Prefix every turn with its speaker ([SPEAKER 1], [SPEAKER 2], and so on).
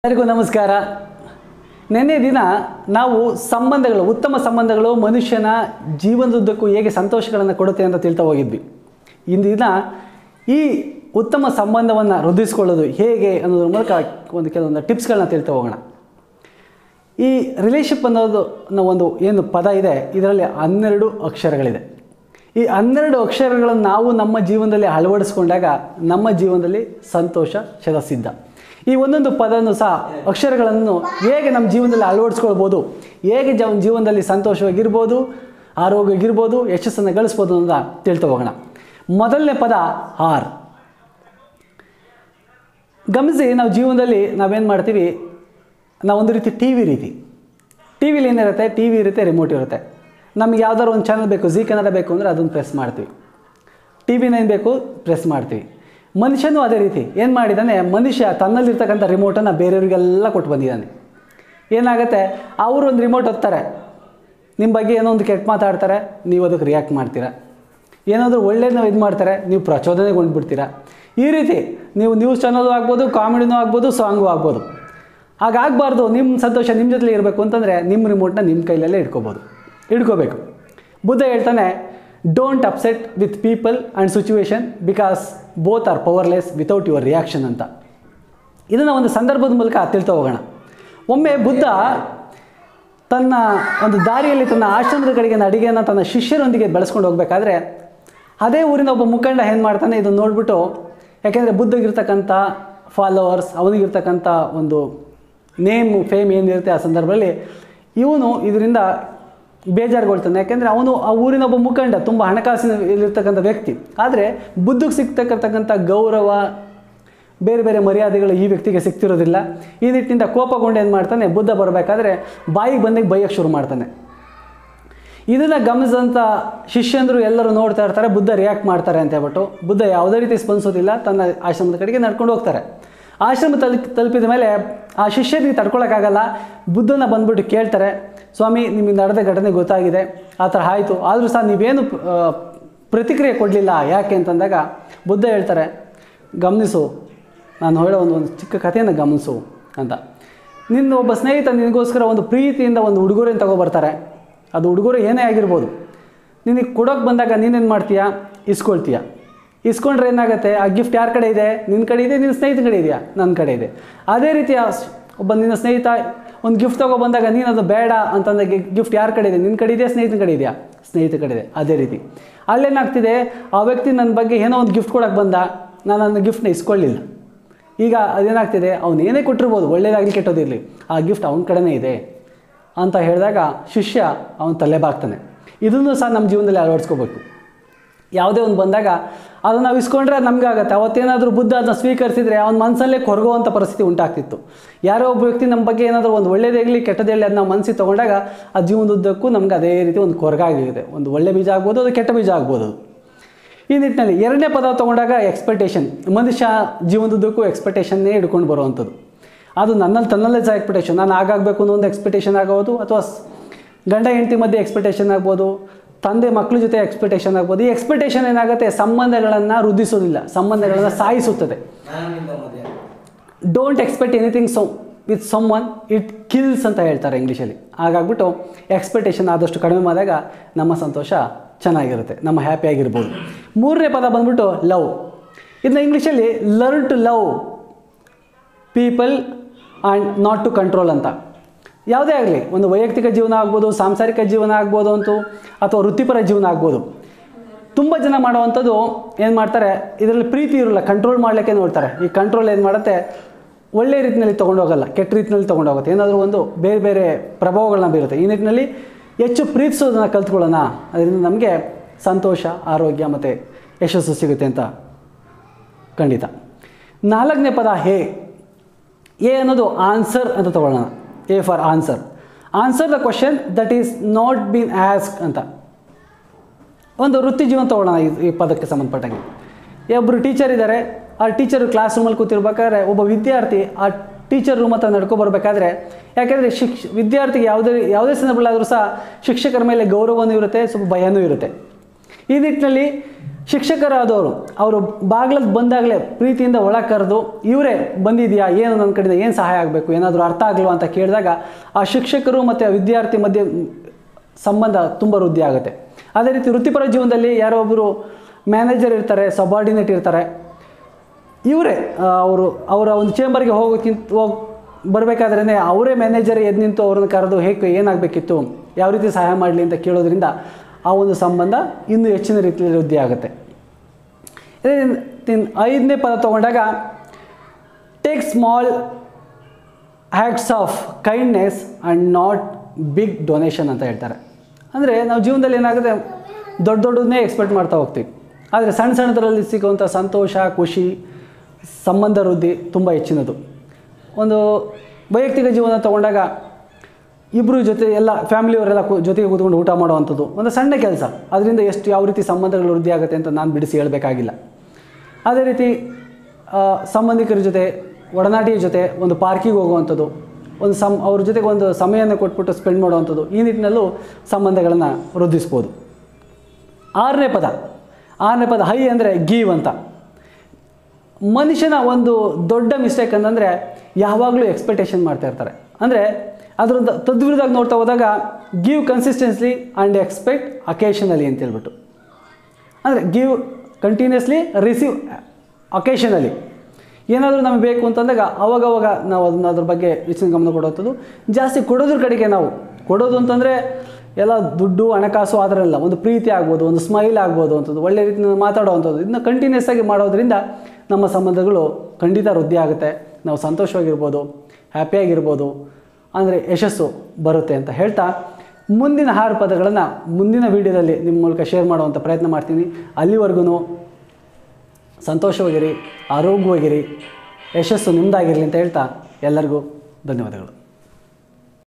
[SPEAKER 1] ಎಲ್ಲರಿಗೂ ನಮಸ್ಕಾರ ನಿನ್ನೆ ದಿನ ನಾವು ಸಂಬಂಧಗಳು ಉತ್ತಮ ಸಂಬಂಧಗಳು ಮನುಷ್ಯನ ಜೀವನದುದ್ದಕ್ಕೂ ಹೇಗೆ ಸಂತೋಷಗಳನ್ನು ಕೊಡುತ್ತೆ ಅಂತ ತಿಳ್ತಾ ಹೋಗಿದ್ವಿ ಇಂದು ದಿನ ಈ ಉತ್ತಮ ಸಂಬಂಧವನ್ನು ವೃದ್ಧಿಸ್ಕೊಳ್ಳೋದು ಹೇಗೆ ಅನ್ನೋದ್ರ ಮೂಲಕ ಒಂದು ಕೆಲವೊಂದು ಟಿಪ್ಸ್ಗಳನ್ನ ತಿಳ್ತಾ ಹೋಗೋಣ ಈ ರಿಲೇಶಿಪ್ ಅನ್ನೋದು ಅನ್ನೋ ಒಂದು ಏನು ಪದ ಇದೆ ಇದರಲ್ಲಿ ಹನ್ನೆರಡು ಅಕ್ಷರಗಳಿದೆ ಈ ಹನ್ನೆರಡು ಅಕ್ಷರಗಳನ್ನು ನಾವು ನಮ್ಮ ಜೀವನದಲ್ಲಿ ಅಳವಡಿಸ್ಕೊಂಡಾಗ ನಮ್ಮ ಜೀವನದಲ್ಲಿ ಸಂತೋಷ ಶತಸಿದ್ಧ ಈ ಒಂದೊಂದು ಪದವನ್ನು ಸಹ ಅಕ್ಷರಗಳನ್ನು ಹೇಗೆ ನಮ್ಮ ಜೀವನದಲ್ಲಿ ಅಳವಡಿಸ್ಕೊಳ್ಬೋದು ಹೇಗೆ ಜ ಜೀವನದಲ್ಲಿ ಸಂತೋಷವಾಗಿರ್ಬೋದು ಆರೋಗ್ಯವಾಗಿರ್ಬೋದು ಯಶಸ್ಸನ್ನು ಗಳಿಸ್ಬೋದು ಅಂತ ತಿಳ್ತಾ ಹೋಗೋಣ ಮೊದಲನೇ ಪದ ಆರ್ ಗಮನಿಸಿ ನಾವು ಜೀವನದಲ್ಲಿ ನಾವೇನು ಮಾಡ್ತೀವಿ ನಾವು ಒಂದು ರೀತಿ ಟಿ ವಿ ರೀತಿ ಟಿ ವಿಲಿ ಏನಿರುತ್ತೆ ಟಿ ವಿ ಇರುತ್ತೆ ರಿಮೋಟ್ ಇರುತ್ತೆ ನಮ್ಗೆ ಯಾವ್ದಾದ್ರು ಒಂದು ಚಾನಲ್ ಬೇಕು ಜಿ ಕನ್ನಡ ಬೇಕು ಅಂದರೆ ಅದನ್ನು ಪ್ರೆಸ್ ಮಾಡ್ತೀವಿ ಟಿ ವಿನ ಏನು ಬೇಕು ಪ್ರೆಸ್ ಮಾಡ್ತೀವಿ ಮನುಷ್ಯನೂ ಅದೇ ರೀತಿ ಏನು ಮಾಡಿದ್ದಾನೆ ಮನುಷ್ಯ ತನ್ನಲ್ಲಿರ್ತಕ್ಕಂಥ ರಿಮೋಟನ್ನು ಬೇರೆಯವರಿಗೆಲ್ಲ ಕೊಟ್ಟು ಬಂದಿದ್ದಾನೆ ಏನಾಗುತ್ತೆ ಅವರು ಒಂದು ರಿಮೋಟ್ ಒತ್ತಾರೆ ನಿಮ್ಮ ಬಗ್ಗೆ ಏನೋ ಒಂದು ಕೆಟ್ಟ ಮಾತಾಡ್ತಾರೆ ನೀವು ಅದಕ್ಕೆ ರಿಯಾಕ್ಟ್ ಮಾಡ್ತೀರಾ ಏನಾದರೂ ಒಳ್ಳೇದನ್ನ ಇದು ಮಾಡ್ತಾರೆ ನೀವು ಪ್ರಚೋದನೆಗೊಂಡ್ಬಿಡ್ತೀರಾ ಈ ರೀತಿ ನೀವು ನ್ಯೂಸ್ ಚಾನಲು ಆಗ್ಬೋದು ಕಾಮಿಡಿನೂ ಆಗ್ಬೋದು ಸಾಂಗು ಆಗ್ಬೋದು ಹಾಗಾಗಬಾರ್ದು ನಿಮ್ಮ ಸಂತೋಷ ನಿಮ್ಮ ಜೊತೆಲಿ ಇರಬೇಕು ಅಂತಂದರೆ ನಿಮ್ಮ ರಿಮೋಟ್ನ ನಿಮ್ಮ ಕೈಲಲ್ಲೇ ಇಟ್ಕೋಬೋದು ಇಟ್ಕೋಬೇಕು ಬುದ್ಧ ಹೇಳ್ತಾನೆ don't upset with people and situation because both are powerless without your reaction ಅಂತ ಇದನ್ನು ಒಂದು ಸಂದರ್ಭದ ಮೂಲಕ ತಿಳ್ತಾ ಹೋಗೋಣ ಒಮ್ಮೆ ಬುದ್ಧ ತನ್ನ ಒಂದು ದಾರಿಯಲ್ಲಿ ತನ್ನ ಆಶ್ರಮದ ಕಡೆಗೆ ಅಡಿಗೆಯನ್ನು ತನ್ನ ಶಿಷ್ಯರೊಂದಿಗೆ ಬೆಳೆಸ್ಕೊಂಡು ಹೋಗಬೇಕಾದ್ರೆ ಅದೇ ಊರಿನ ಒಬ್ಬ ಮುಖಂಡ ಏನು ಮಾಡ್ತಾನೆ ಇದನ್ನು ನೋಡಿಬಿಟ್ಟು ಯಾಕೆಂದರೆ ಬುದ್ಧಗಿರ್ತಕ್ಕಂಥ ಫಾಲೋವರ್ಸ್ ಅವನಿಗಿರ್ತಕ್ಕಂಥ ಒಂದು ನೇಮ್ ಫೇಮ್ ಏನಿರುತ್ತೆ ಆ ಸಂದರ್ಭದಲ್ಲಿ ಇವನು ಇದರಿಂದ ಬೇಜಾರುಗೊಳ್ತಾನೆ ಯಾಕೆಂದರೆ ಅವನು ಆ ಊರಿನ ಒಬ್ಬ ಮುಖಂಡ ತುಂಬ ಹಣಕಾಸಿನ ಇಲ್ಲಿರ್ತಕ್ಕಂಥ ವ್ಯಕ್ತಿ ಆದರೆ ಬುದ್ಧಿಗೆ ಸಿಗ್ತಕ್ಕಂಥ ಗೌರವ ಬೇರೆ ಬೇರೆ ಮರ್ಯಾದೆಗಳು ಈ ವ್ಯಕ್ತಿಗೆ ಸಿಗ್ತಿರೋದಿಲ್ಲ ಈ ನಿಟ್ಟಿನಿಂದ ಕೋಪಗೊಂಡು ಏನು ಮಾಡ್ತಾನೆ ಬುದ್ಧ ಬರಬೇಕಾದ್ರೆ ಬಾಯಿಗೆ ಬಂದಾಗ ಬೈಯಕ್ಕೆ ಶುರು ಮಾಡ್ತಾನೆ ಇದನ್ನು ಗಮನಿಸಿದಂಥ ಶಿಷ್ಯಂದರು ಎಲ್ಲರೂ ನೋಡ್ತಾ ಇರ್ತಾರೆ ಬುದ್ಧ ರಿಯಾಕ್ಟ್ ಮಾಡ್ತಾರೆ ಅಂತ ಹೇಳ್ಬಿಟ್ಟು ಬುದ್ಧ ಯಾವುದೇ ರೀತಿ ಸ್ಪಂದಿಸೋದಿಲ್ಲ ತನ್ನ ಆಶ್ರಮದ ಕಡೆಗೆ ನಡ್ಕೊಂಡು ಹೋಗ್ತಾರೆ ಆಶ್ರಮ ತಲುಪ್ ತಲುಪಿದ ಮೇಲೆ ಆ ಶಿಷ್ಯರಿಗೆ ತಡ್ಕೊಳಕ್ಕಾಗಲ್ಲ ಬುದ್ಧನ ಬಂದ್ಬಿಟ್ಟು ಕೇಳ್ತಾರೆ ಸ್ವಾಮಿ ನಿಮಗೆ ನಡೆದ ಘಟನೆ ಗೊತ್ತಾಗಿದೆ ಆ ಥರ ಆಯಿತು ಆದರೂ ಸಹ ನೀವೇನು ಆ, ಪ್ರತಿಕ್ರಿಯೆ ಕೊಡಲಿಲ್ಲ ಯಾಕೆ ಅಂತಂದಾಗ ಬುದ್ಧ ಹೇಳ್ತಾರೆ ಗಮನಿಸು ನಾನು ಹೇಳೋ ಒಂದು ಒಂದು ಚಿಕ್ಕ ಕಥೆಯನ್ನು ಗಮನಿಸು ಅಂತ ನಿನ್ನ ಒಬ್ಬ ಸ್ನೇಹಿತ ನಿನಗೋಸ್ಕರ ಒಂದು ಪ್ರೀತಿಯಿಂದ ಒಂದು ಉಡುಗೊರೆಯನ್ನು ತಗೊಬರ್ತಾರೆ ಅದು ಉಡುಗೊರೆ ಏನೇ ಆಗಿರ್ಬೋದು ನಿನಗೆ ಕೊಡೋಕೆ ಬಂದಾಗ ನೀನೇನು ಮಾಡ್ತೀಯಾ ಇಸ್ಕೊಳ್ತೀಯ ಇಸ್ಕೊಂಡ್ರೆ ಏನಾಗುತ್ತೆ ಆ ಗಿಫ್ಟ್ ಯಾರ ಕಡೆ ಇದೆ ನಿನ್ನ ಕಡೆ ಇದೆ ನಿನ್ನ ಸ್ನೇಹಿತ ಕಡೆ ಇದೆಯಾ ನನ್ನ ಕಡೆ ಇದೆ ಅದೇ ರೀತಿ ಆ ಸ್- ಒಬ್ಬ ನಿನ್ನ ಸ್ನೇಹಿತ ಒಂದು ಗಿಫ್ಟ್ ಬಂದಾಗ ನೀನು ಅದು ಬೇಡ ಅಂತಂದಾಗ ಗಿಫ್ಟ್ ಯಾರ ಕಡೆ ಇದೆ ನಿನ್ನ ಕಡೆ ಇದೆಯಾ ಸ್ನೇಹಿತನ ಕಡೆ ಇದೆಯಾ ಸ್ನೇಹಿತ ಕಡೆ ಇದೆ ಅದೇ ರೀತಿ ಅಲ್ಲೇನಾಗ್ತಿದೆ ಆ ವ್ಯಕ್ತಿ ನನ್ನ ಬಗ್ಗೆ ಏನೋ ಒಂದು ಗಿಫ್ಟ್ ಕೊಡೋಕೆ ಬಂದ ನಾನು ನನ್ನ ಗಿಫ್ಟ್ನ ಇಸ್ಕೊಳ್ಳಿಲ್ಲ ಈಗ ಅದೇನಾಗ್ತಿದೆ ಅವನು ಏನೇ ಕೊಟ್ಟಿರ್ಬೋದು ಒಳ್ಳೇದಾಗಲಿ ಕೆಟ್ಟೋದಿರಲಿ ಆ ಗಿಫ್ಟ್ ಅವನ ಕಡೆನೇ ಇದೆ ಅಂತ ಹೇಳಿದಾಗ ಶಿಷ್ಯ ಅವನು ತಲೆಬಾಗ್ತಾನೆ ಇದನ್ನು ಸಹ ನಮ್ಮ ಜೀವನದಲ್ಲಿ ಅಳವಡಿಸ್ಕೋಬೇಕು ಯಾವುದೇ ಒಂದು ಬಂದಾಗ ಅದನ್ನು ನಾವು ಇಸ್ಕೊಂಡ್ರೆ ಅದು ನಮ್ಗೆ ಆಗುತ್ತೆ ಅವತ್ತೇನಾದರೂ ಬುದ್ಧ ಅದನ್ನ ಸ್ವೀಕರಿಸಿದರೆ ಅವನ ಮನಸ್ಸಲ್ಲೇ ಕೊರಗುವಂಥ ಪರಿಸ್ಥಿತಿ ಉಂಟಾಗ್ತಿತ್ತು ಯಾರೋ ಒಬ್ಬ ವ್ಯಕ್ತಿ ನಮ್ಮ ಬಗ್ಗೆ ಏನಾದರೂ ಒಂದು ಒಳ್ಳೇದಾಗಲಿ ಕೆಟ್ಟದಾಗಲಿ ಅದನ್ನ ನಾವು ಮನಸ್ಸಿಗೆ ತೊಗೊಂಡಾಗ ಆ ಜೀವನದುದ್ದಕ್ಕೂ ನಮ್ಗೆ ಅದೇ ರೀತಿ ಒಂದು ಕೊರಗಾಗಿದೆ ಒಂದು ಒಳ್ಳೆ ಬೀಜ ಆಗ್ಬೋದು ಅದು ಕೆಟ್ಟ ಬೀಜ ಆಗ್ಬೋದು ಅದು ಈ ನಿಟ್ಟಿನಲ್ಲಿ ಎರಡನೇ ಪದ ತೊಗೊಂಡಾಗ ಎಕ್ಸ್ಪೆಕ್ಟೇಷನ್ ಮನುಷ್ಯ ಜೀವನದುದ್ದಕ್ಕೂ ಎಕ್ಸ್ಪೆಕ್ಟೇಷನ್ನೇ ಹಿಡ್ಕೊಂಡು ಬರುವಂಥದ್ದು ಅದು ನನ್ನಲ್ಲಿ ತನ್ನಲ್ಲೇ ಸಹ ಎಕ್ಸ್ಪೆಕ್ಟೇಷನ್ ನಾನು ಆಗಾಗಬೇಕು ಅನ್ನೋ ಒಂದು ಎಕ್ಸ್ಪೆಕ್ಟೇಷನ್ ಆಗೋದು ಅಥವಾ ಸ್- ಗಂಡ ಹೆಂಡತಿ ಮಧ್ಯೆ ಎಕ್ಸ್ಪೆಕ್ಟೇಷನ್ ಆಗ್ಬೋದು ತಂದೆ ಮಕ್ಕಳ ಜೊತೆ ಎಕ್ಸ್ಪೆಕ್ಟೇಷನ್ ಆಗ್ಬೋದು ಈ ಎಕ್ಸ್ಪೆಕ್ಟೇಷನ್ ಏನಾಗುತ್ತೆ ಸಂಬಂಧಗಳನ್ನು ವೃದ್ಧಿಸೋದಿಲ್ಲ ಸಂಬಂಧಗಳನ್ನು ಸಾಯಿಸುತ್ತದೆ don't expect anything so with someone it kills ಅಂತ ಹೇಳ್ತಾರೆ ಇಂಗ್ಲೀಷಲ್ಲಿ ಹಾಗಾಗ್ಬಿಟ್ಟು ಎಕ್ಸ್ಪೆಕ್ಟೇಷನ್ ಆದಷ್ಟು ಕಡಿಮೆ ಮಾಡಿದಾಗ ನಮ್ಮ ಸಂತೋಷ ಚೆನ್ನಾಗಿರುತ್ತೆ ನಮ್ಮ ಹ್ಯಾಪಿಯಾಗಿರ್ಬೋದು ಮೂರನೇ ಪದ ಬಂದ್ಬಿಟ್ಟು ಲವ್ ಇದನ್ನ ಇಂಗ್ಲೀಷಲ್ಲಿ learn to love people and not to control ಅಂತ ಯಾವುದೇ ಆಗಲಿ ಒಂದು ವೈಯಕ್ತಿಕ ಜೀವನ ಆಗ್ಬೋದು ಸಾಂಸಾರಿಕ ಜೀವನ ಆಗ್ಬೋದು ಅಂತೂ ಅಥವಾ ವೃತ್ತಿಪರ ಜೀವನ ಆಗ್ಬೋದು ತುಂಬ ಜನ ಮಾಡುವಂಥದ್ದು ಏನು ಮಾಡ್ತಾರೆ ಇದರಲ್ಲಿ ಪ್ರೀತಿ ಇರೋಲ್ಲ ಕಂಟ್ರೋಲ್ ಮಾಡಲಿಕ್ಕೆ ನೋಡ್ತಾರೆ ಈ ಕಂಟ್ರೋಲ್ ಏನು ಮಾಡುತ್ತೆ ಒಳ್ಳೆ ರೀತಿಯಲ್ಲಿ ತೊಗೊಂಡೋಗಲ್ಲ ಕೆಟ್ಟ ರೀತಿಯಲ್ಲಿ ತೊಗೊಂಡೋಗುತ್ತೆ ಏನಾದರೂ ಒಂದು ಬೇರೆ ಬೇರೆ ಪ್ರಭಾವಗಳನ್ನ ಬೀರುತ್ತೆ ಈ ನಿಟ್ಟಿನಲ್ಲಿ ಹೆಚ್ಚು ಪ್ರೀತಿಸೋದನ್ನು ಕಲ್ತ್ಕೊಳ್ಳೋಣ ಅದರಿಂದ ನಮಗೆ ಸಂತೋಷ ಆರೋಗ್ಯ ಮತ್ತು ಯಶಸ್ಸು ಸಿಗುತ್ತೆ ಅಂತ ಖಂಡಿತ ನಾಲ್ಕನೇ ಪದ ಹೇ ಎ ಅನ್ನೋದು ಆನ್ಸರ್ ಅಂತ ತಗೊಳ್ಳೋಣ a for answer answer the question that is not been ask ಅಂತ ಒಂದು ವೃತ್ತಿ ಜೀವನ ತೊಗೊಳ್ಳೋಣ ಈ- ಈ ಪದಕ್ಕೆ ಸಂಬಂಧಪಟ್ಟಂಗೆ ಒಬ್ಬರು ಟೀಚರ್ ಇದ್ದಾರೆ ಆ ಟೀಚರು ಕ್ಲಾಸ್ ರೂಮಲ್ಲಿ ಕೂತಿರ್ಬೇಕಾದ್ರೆ ಒಬ್ಬ ವಿದ್ಯಾರ್ಥಿ ಆ ಟೀಚರ್ ರೂಮ್ ಹತ್ರ ನಡ್ಕೊ ಬರಬೇಕಾದ್ರೆ ಯಾಕೆಂದರೆ ಶಿಕ್ಷ ವಿದ್ಯಾರ್ಥಿಗೆ ಯಾವುದೇ ಯಾವುದೇ ಸಂದರ್ಭದಲ್ಲಾದರೂ ಸಹ ಶಿಕ್ಷಕರ ಮೇಲೆ ಗೌರವನೂ ಇರುತ್ತೆ ಸ್ವಲ್ಪ ಭಯನೂ ಇರುತ್ತೆ ಈ ನಿಟ್ಟಿನಲ್ಲಿ ಶಿಕ್ಷಕರಾದವರು ಅವರು ಬಾಗ್ಲಕ್ಕೆ ಬಂದಾಗಲೇ ಪ್ರೀತಿಯಿಂದ ಒಳಗೆ ಕರೆದು ಇವರೇ ಬಂದಿದೆಯಾ ಏನು ನನ್ನ ಕಡೆಯಿಂದ ಏನು ಸಹಾಯ ಆಗಬೇಕು ಏನಾದರೂ ಅರ್ಥ ಆಗಲ್ವಾ ಅಂತ ಕೇಳಿದಾಗ ಆ ಶಿಕ್ಷಕರು ಮತ್ತು ಆ ವಿದ್ಯಾರ್ಥಿ ಮಧ್ಯೆ ಸಂಬಂಧ ತುಂಬ ವೃದ್ಧಿ ಆಗುತ್ತೆ ಅದೇ ರೀತಿ ವೃತ್ತಿಪರ ಜೀವನದಲ್ಲಿ ಯಾರೋ ಒಬ್ಬರು ಮ್ಯಾನೇಜರ್ ಇರ್ತಾರೆ ಸಬಾರ್ಡಿನೇಟ್ ಇರ್ತಾರೆ ಇವರೇ ಅವರು ಅವರ ಒಂದು ಚೇಂಬರ್ಗೆ ಹೋಗೋಕ್ಕಿಂತ ಹೋಗಿ ಬರಬೇಕಾದ್ರೇ ಅವರೇ ಮ್ಯಾನೇಜರ್ ಎದ್ದು ನಿಂತು ಅವ್ರನ್ನ ಕರೆದು ಹೇಗೆ ಏನಾಗಬೇಕಿತ್ತು ಯಾವ ರೀತಿ ಸಹಾಯ ಮಾಡಲಿ ಅಂತ ಕೇಳೋದ್ರಿಂದ ಆ ಒಂದು ಸಂಬಂಧ ಇನ್ನೂ ಹೆಚ್ಚಿನ ರೀತಿಯಲ್ಲಿ ವೃದ್ಧಿ ಆಗುತ್ತೆ ಇದೇ ತಿನ್- ಐದನೇ ಪದ ತಗೊಂಡಾಗ take small acts of kindness and not big donation ಅಂತ ಹೇಳ್ತಾರೆ ಅಂದರೆ ನಾವು ಜೀವನದಲ್ಲಿ ಏನಾಗುತ್ತೆ ದೊಡ್ಡ ದೊಡ್ಡದನ್ನೇ ಎಕ್ಸ್ಪೆಕ್ಟ್ ಮಾಡ್ತಾ ಹೋಗ್ತೀವಿ ಆದರೆ ಸಣ್ಣ ಸಣ್ಣದರಲ್ಲಿ ಸಿಗುವಂಥ ಸಂತೋಷ ಖುಷಿ ಸಂಬಂಧ ವೃದ್ಧಿ ತುಂಬ ಹೆಚ್ಚಿನದು ಒಂದು ವೈಯಕ್ತಿಕ ಜೀವನ ತಗೊಂಡಾಗ ಇಬ್ಬರು ಜೊತೆ ಎಲ್ಲ ಫ್ಯಾಮಿಲಿಯವರೆಲ್ಲ ಕು- ಜೊತೆಗೆ ಕೂತ್ಕೊಂಡು ಊಟ ಮಾಡುವಂಥದ್ದು ಒಂದು ಸಣ್ಣ ಕೆಲಸ ಅದರಿಂದ ಎಷ್ಟು ಯಾವ ರೀತಿ ಸಂಬಂಧಗಳು ವೃದ್ಧಿ ಆಗುತ್ತೆ ಅಂತ ನಾನು ಬಿಡಿಸಿ ಹೇಳಬೇಕಾಗಿಲ್ಲ ಅದೇ ರೀತಿ ಆ, ಸಂಬಂಧಿಕರ ಜೊತೆ ಒಡನಾಟಿಯ ಜೊತೆ ಒಂದು ಪಾರ್ಕಿಗೆ ಹೋಗುವಂಥದ್ದು ಒಂದು ಸಮ್ ಅವ್ರ ಜೊತೆಗೆ ಒಂದು ಸಮಯನ ಕೊಟ್ಬಿಟ್ಟು ಸ್ಪೆಂಡ್ ಮಾಡುವಂಥದ್ದು ಈ ನಿಟ್ಟಿನಲ್ಲೂ ಸಂಬಂಧಗಳನ್ನು ವೃದ್ಧಿಸ್ಬೋದು ಆರನೇ ಪದ ಆರನೇ ಪದ ಹೈ ಅಂದರೆ ಗೀವ್ ಅಂತ ಮನುಷ್ಯನ ಒಂದು ದೊಡ್ಡ ಮಿಸ್ಟೇಕ್ ಅಂತಂದರೆ ಯಾವಾಗಲೂ ಎಕ್ಸ್ಪೆಕ್ಟೇಷನ್ ಮಾಡ್ತಾ ಇರ್ತಾರೆ ಅಂದರೆ ಅದರಿಂದ ತದ್ವಿರುದ್ಧಾಗಿ ನೋಡ್ತಾ ಹೋದಾಗ give consistently and expect occasionally ಅಂತ ಹೇಳ್ಬಿಟ್ಟು ಅಂದರೆ ಗಿವ್ ಕಂಟಿನ್ಯೂಸ್ಲಿ ರಿಸೀವ್ ಅಕೇಶನಲಿ ಏನಾದರೂ ನಮಗೆ ಬೇಕು ಅಂತಂದಾಗ ಅವಾಗವಾಗ ನಾವು ಅದನ್ನ ಅದ್ರ ಬಗ್ಗೆ ಹೆಚ್ಚಿನ ಗಮನ ಕೊಡುವಂಥದ್ದು ಜಾಸ್ತಿ ಕೊಡೋದ್ರ ಕಡೆಗೆ ನಾವು ಕೊಡೋದು ಅಂತಂದರೆ ಎಲ್ಲ ದುಡ್ಡು ಹಣಕಾಸು ಆ ಥರ ಎಲ್ಲ ಒಂದು ಪ್ರೀತಿ ಆಗ್ಬೋದು ಒಂದು ಸ್ಮೈಲ್ ಆಗ್ಬೋದು ಅಂಥದ್ದು ಒಳ್ಳೆ ರೀತಿಯಿಂದ ಮಾತಾಡೋವಂಥದ್ದು ಇದನ್ನ ಕಂಟಿನ್ಯೂಸ್ ಆಗಿ ಮಾಡೋದ್ರಿಂದ ನಮ್ಮ ಸಂಬಂಧಗಳು ಖಂಡಿತ ವೃದ್ಧಿ ಆಗುತ್ತೆ ನಾವು ಸಂತೋಷವಾಗಿರ್ಬೋದು ಹ್ಯಾಪಿಯಾಗಿರ್ಬೋದು ಅಂದರೆ ಯಶಸ್ಸು ಬರುತ್ತೆ ಅಂತ ಹೇಳ್ತಾ ಮುಂದಿನ ಆರು ಪದಗಳನ್ನು ಮುಂದಿನ ವೀಡಿಯೋದಲ್ಲಿ ನಿಮ್ಮ ಮೂಲಕ ಶೇರ್ ಮಾಡುವಂಥ ಪ್ರಯತ್ನ ಮಾಡ್ತೀನಿ ಅಲ್ಲಿವರೆಗೂ ಸಂತೋಷವಾಗಿರಿ ಆರೋಗ್ಯವಾಗಿರಿ ಯಶಸ್ಸು ನಿಮ್ಮದಾಗಿರಲಿ ಅಂತ ಹೇಳ್ತಾ ಎಲ್ಲರಿಗೂ ಧನ್ಯವಾದಗಳು